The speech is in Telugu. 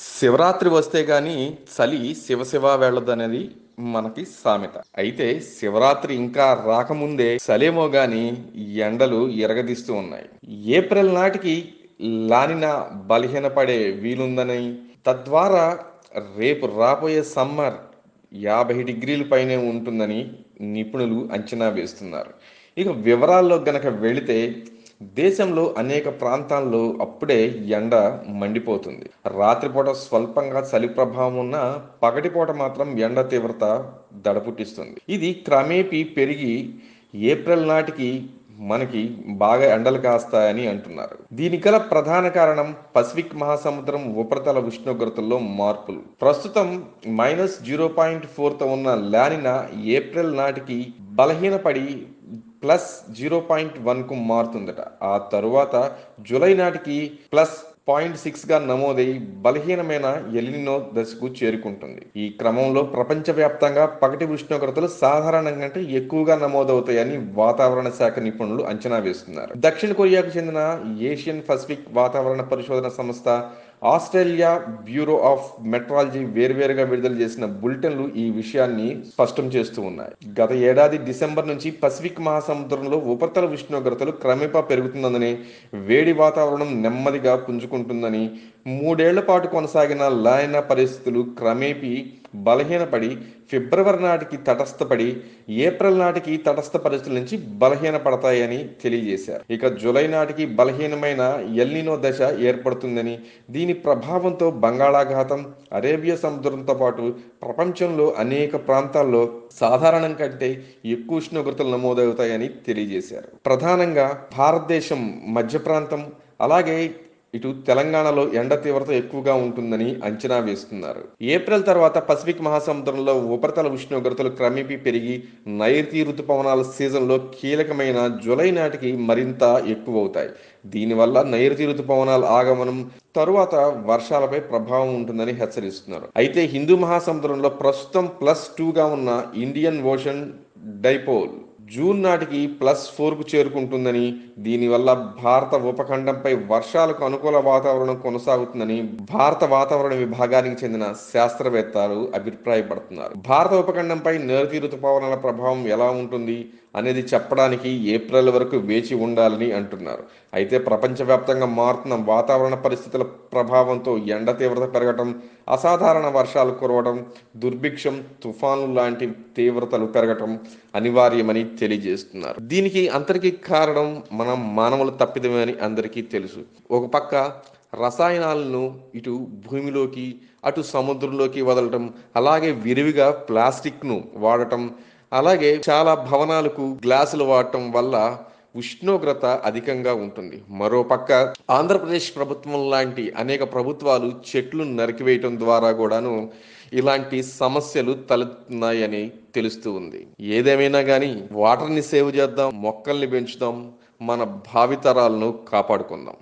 శివరాత్రి వస్తే గాని చలి శివశివ వెళ్ళదనేది మనకి సామెత అయితే శివరాత్రి ఇంకా రాకముందే చలేమో గాని ఎండలు ఎరగదీస్తూ ఉన్నాయి ఏప్రిల్ నాటికి లానిన బలహీనపడే వీలుందని తద్వారా రేపు రాబోయే సమ్మర్ యాభై డిగ్రీల పైనే ఉంటుందని నిపుణులు అంచనా వేస్తున్నారు ఇక వివరాల్లో గనక వెళితే దేశంలో అనేక ప్రాంతాల్లో అప్పుడే ఎండ మండిపోతుంది రాత్రిపూట స్వల్పంగా చలి ప్రభావం ఉన్న పగటిపూట మాత్రం ఎండ తీవ్రత దడపుట్టిస్తుంది ఇది క్రమేపీ పెరిగి ఏప్రిల్ నాటికి మనకి బాగా ఎండలు కాస్తాయని అంటున్నారు దీనికి గల ప్రధాన కారణం పసిఫిక్ మహాసముద్రం ఉపరితల ఉష్ణోగ్రతల్లో మార్పులు ప్రస్తుతం మైనస్ జీరో పాయింట్ ఫోర్తో ఉన్న లానినా ఏప్రిల్ నాటికి బలహీనపడి ప్లస్ జీరో పాయింట్ వన్కు మారుతుందట ఆ తరువాత జూలై నాటికి ప్లస్ పాయింట్ సిక్స్ గా నమోదై బలహీనమైన ఎలినో దశకు చేరుకుంటుంది ఈ క్రమంలో ప్రపంచవ్యాప్తంగా పగటి ఉష్ణోగ్రతలు సాధారణం కంటే ఎక్కువగా నమోదవుతాయని వాతావరణ శాఖ నిపుణులు అంచనా వేస్తున్నారు దక్షిణ కొరియాకు చెందిన ఏషియన్ పసిఫిక్ వాతావరణ పరిశోధన సంస్థ ఆస్ట్రేలియా బ్యూరో ఆఫ్ మెట్రాలజీ వేర్వేరుగా విడుదల చేసిన బులెటిన్లు ఈ విషయాన్ని స్పష్టం చేస్తూ ఉన్నాయి గత ఏడాది డిసెంబర్ నుంచి పసిఫిక్ మహాసముద్రంలో ఉపరితల ఉష్ణోగ్రతలు క్రమేపా పెరుగుతుందని వేడి వాతావరణం నెమ్మదిగా పుంజుకుంటుందని మూడేళ్ల పాటు కొనసాగిన లాయన పరిస్థితులు క్రమేపీ బలహీనపడి ఫిబ్రవరి నాటికి తటస్థపడి ఏప్రిల్ నాటికి తటస్థ పరిస్థితుల నుంచి బలహీనపడతాయని తెలియజేశారు ఇక జూలై నాటికి బలహీనమైన ఎల్నినో దశ ఏర్పడుతుందని దీని ప్రభావంతో బంగాళాఘాతం అరేబియా సముద్రంతో పాటు ప్రపంచంలో అనేక ప్రాంతాల్లో సాధారణం కంటే ఎక్కువ ఉష్ణోగ్రతలు నమోదవుతాయని తెలియజేశారు ప్రధానంగా భారతదేశం మధ్య ప్రాంతం అలాగే ఇటు తెలంగాణలో ఎండ తీవ్రత ఎక్కువగా ఉంటుందని అంచనా వేస్తున్నారు ఏప్రిల్ తర్వాత పసిఫిక్ మహాసముద్రంలో ఉపరితల ఉష్ణోగ్రతలు క్రమేపీ పెరిగి నైరుతి ఋతుపవనాల సీజన్లో కీలకమైన జులై నాటికి మరింత ఎక్కువ అవుతాయి దీనివల్ల నైరుతి ఋతుపవనాల ఆగమనం తరువాత వర్షాలపై ప్రభావం ఉంటుందని హెచ్చరిస్తున్నారు అయితే హిందూ మహాసముద్రంలో ప్రస్తుతం ప్లస్ టూగా ఉన్న ఇండియన్ ఓషన్ డైపోల్ జూన్ నాటికి ప్లస్ ఫోర్కు చేరుకుంటుందని దీనివల్ల భారత ఉపఖండంపై వర్షాలకు అనుకూల వాతావరణం కొనసాగుతుందని భారత వాతావరణ విభాగానికి చెందిన శాస్త్రవేత్తలు అభిప్రాయపడుతున్నారు భారత ఉపఖండంపై నైరుతి ఋతుపవనాల ప్రభావం ఎలా ఉంటుంది అనేది చెప్పడానికి ఏప్రిల్ వరకు వేచి ఉండాలని అంటున్నారు అయితే ప్రపంచవ్యాప్తంగా మారుతున్న వాతావరణ పరిస్థితుల ప్రభావంతో ఎండ తీవ్రత పెరగటం అసాధారణ వర్షాలు కురవడం దుర్భిక్షం తుఫాను లాంటి తీవ్రతలు పెరగటం అనివార్యమని తెలియజేస్తున్నారు దీనికి అంతరికి కారణం మనం మానవుల తప్పిదమే అని అందరికీ తెలుసు ఒక పక్క రసాయనాలను ఇటు భూమిలోకి అటు సముద్రంలోకి వదలటం అలాగే విరివిగా ప్లాస్టిక్ను వాడటం అలాగే చాలా భవనాలకు గ్లాసులు వాడటం వల్ల ఉష్ణోగ్రత అధికంగా ఉంటుంది మరోపక్క ఆంధ్రప్రదేశ్ ప్రభుత్వం లాంటి అనేక ప్రభుత్వాలు చెట్లు నరికివేయటం ద్వారా కూడాను ఇలాంటి సమస్యలు తలెత్తున్నాయని తెలుస్తూ ఉంది ఏదేమైనా కానీ వాటర్ని సేవ్ చేద్దాం మొక్కల్ని పెంచుదాం మన భావితరాలను కాపాడుకుందాం